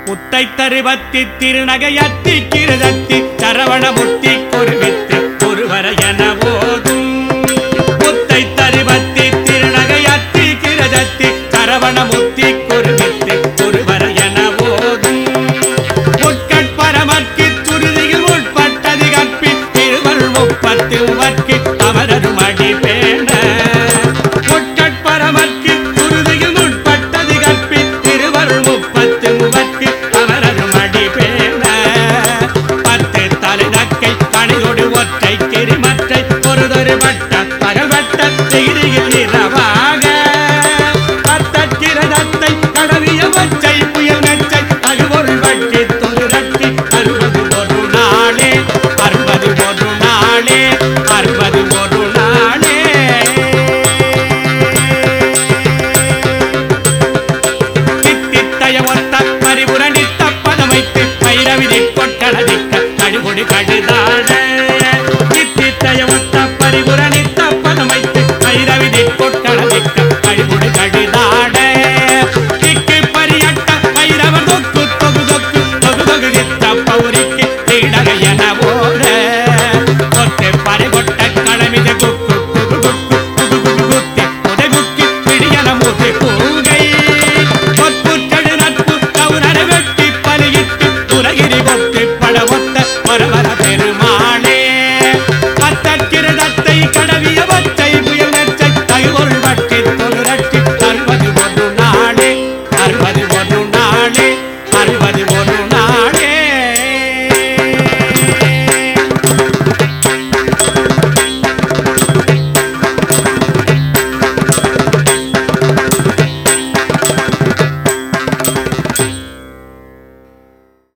முத்தை தருவத்தி திருநகையத்தி கிருதத்தி சரவண முத்தி குருவித்து ஒருவர என போதும் முத்தை தருவத்தி திருநகையத்தி கிருதத்தி சரவண முத்தி குருவித்து ஒருவர என போதும் உட்கட்பரமற்கு சுருதியில் உட்பட்டது கற்பி திருவள் முப்பத்து உவர்க்கு அமரரும் அடி பேண உட்கட்பரமற்கு சுருதியில் உட்பட்டது கற்பி திருவள் முப்பத்து உவர்க்கு அமரரும் அடி பேண பத்து தலைநக்கை பணியோடு ஒற்றை கிரிமற்றை பொறுதொரு வட்ட பகல் வட்ட செய்தியில் இரவாக பத்தக்கிரதத்தை கடவிய வச்சை புயல் நச்சை அழுவொரு வட்டி தொழுரட்டி அறுபது ஒரு நாளே அறுபது ஒரு நாளே அறுபது ஒரு நாளே தித்தித்தய ஒத்த பரிபுரணித்த பதமைத்து பைரவிதி கொட்டளதிக்க கடுபொடி கடுதாட தித்தித்தய ஒத்த பரிபுரணி